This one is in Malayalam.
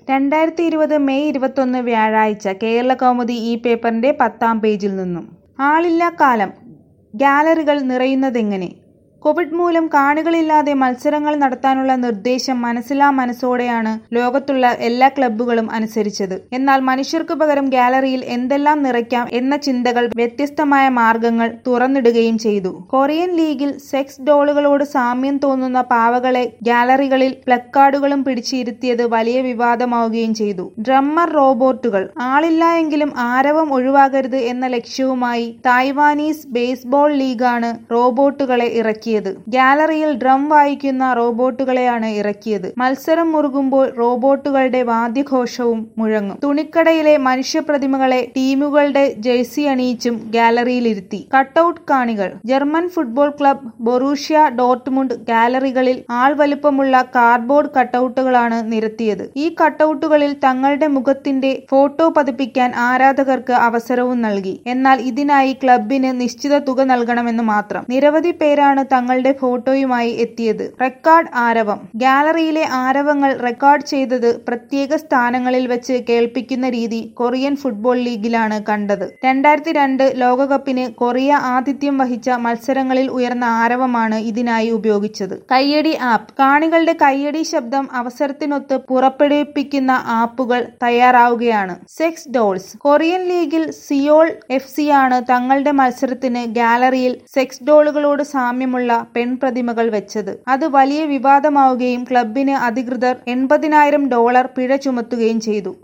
രണ്ടായിരത്തി ഇരുപത് മെയ് ഇരുപത്തൊന്ന് വ്യാഴാഴ്ച കേരളകൗമുദി ഈ പേപ്പറിന്റെ പത്താം പേജിൽ നിന്നും ആളില്ലാ കാലം ഗ്യാലറികൾ നിറയുന്നതെങ്ങനെ കോവിഡ് മൂലം കാണികളില്ലാതെ മത്സരങ്ങൾ നടത്താനുള്ള നിർദ്ദേശം മനസ്സിലാ മനസ്സോടെയാണ് ലോകത്തുള്ള എല്ലാ ക്ലബ്ബുകളും അനുസരിച്ചത് എന്നാൽ മനുഷ്യർക്കു പകരം ഗ്യാലറിയിൽ എന്തെല്ലാം നിറയ്ക്കാം എന്ന ചിന്തകൾ വ്യത്യസ്തമായ മാർഗങ്ങൾ തുറന്നിടുകയും ചെയ്തു കൊറിയൻ ലീഗിൽ സെക്സ് ഡോളുകളോട് സാമ്യം തോന്നുന്ന പാവകളെ ഗ്യാലറികളിൽ പ്ലക്കാർഡുകളും പിടിച്ചിരുത്തിയത് വലിയ വിവാദമാവുകയും ചെയ്തു ഡ്രമ്മർ റോബോട്ടുകൾ ആളില്ല എങ്കിലും ആരവം ഒഴിവാകരുത് എന്ന ലക്ഷ്യവുമായി തായ്വാനീസ് ബേസ്ബോൾ ലീഗാണ് റോബോട്ടുകളെ ഇറക്കിയത് ഗ്യാലറിയിൽ ഡ്രം വായിക്കുന്ന റോബോട്ടുകളെയാണ് ഇറക്കിയത് മത്സരം മുറുകുമ്പോൾ റോബോട്ടുകളുടെ വാദ്യഘോഷവും മുഴങ്ങും തുണിക്കടയിലെ മനുഷ്യപ്രതിമകളെ ടീമുകളുടെ ജേഴ്സി അണിയിച്ചും ഗ്യാലറിയിലിരുത്തി കട്ടൌട്ട് കാണികൾ German football club Borussia Dortmund ഗ്യാലറികളിൽ ആൾ വലുപ്പമുള്ള കാർഡ്ബോർഡ് കട്ടൌട്ടുകളാണ് നിരത്തിയത് ഈ കട്ടൌട്ടുകളിൽ തങ്ങളുടെ മുഖത്തിന്റെ ഫോട്ടോ പതിപ്പിക്കാൻ ആരാധകർക്ക് അവസരവും നൽകി എന്നാൽ ഇതിനായി ക്ലബിന് നിശ്ചിത തുക നൽകണമെന്ന് മാത്രം നിരവധി പേരാണ് തങ്ങളുടെ ഫോട്ടോയുമായി എത്തിയത് റെക്കോർഡ് ആരവം ഗ്യാലറിയിലെ ആരവങ്ങൾ റെക്കോർഡ് ചെയ്തത് പ്രത്യേക സ്ഥാനങ്ങളിൽ വെച്ച് കേൾപ്പിക്കുന്ന രീതി കൊറിയൻ ഫുട്ബോൾ ലീഗിലാണ് കണ്ടത് രണ്ടായിരത്തി രണ്ട് ലോകകപ്പിന് കൊറിയ ആതിഥ്യം വഹിച്ച മത്സരങ്ങളിൽ ഉയർന്ന ആരവമാണ് ഇതിനായി ഉപയോഗിച്ചത് കയ്യടി ആപ്പ് കാണികളുടെ കയ്യടി ശബ്ദം അവസരത്തിനൊത്ത് പുറപ്പെടുവിപ്പിക്കുന്ന ആപ്പുകൾ തയ്യാറാവുകയാണ് സെക്സ് ഡോൾസ് കൊറിയൻ ലീഗിൽ സിയോൾ എഫ് സി ആണ് തങ്ങളുടെ മത്സരത്തിന് ഗ്യാലറിയിൽ സെക്സ് ഡോളുകളോട് സാമ്യമുള്ള പെൺപ്രതിമകൾ വെച്ചത് അത് വലിയ വിവാദമാവുകയും ക്ലബിന് അധികൃതർ എൺപതിനായിരം ഡോളർ പിഴ ചുമത്തുകയും ചെയ്തു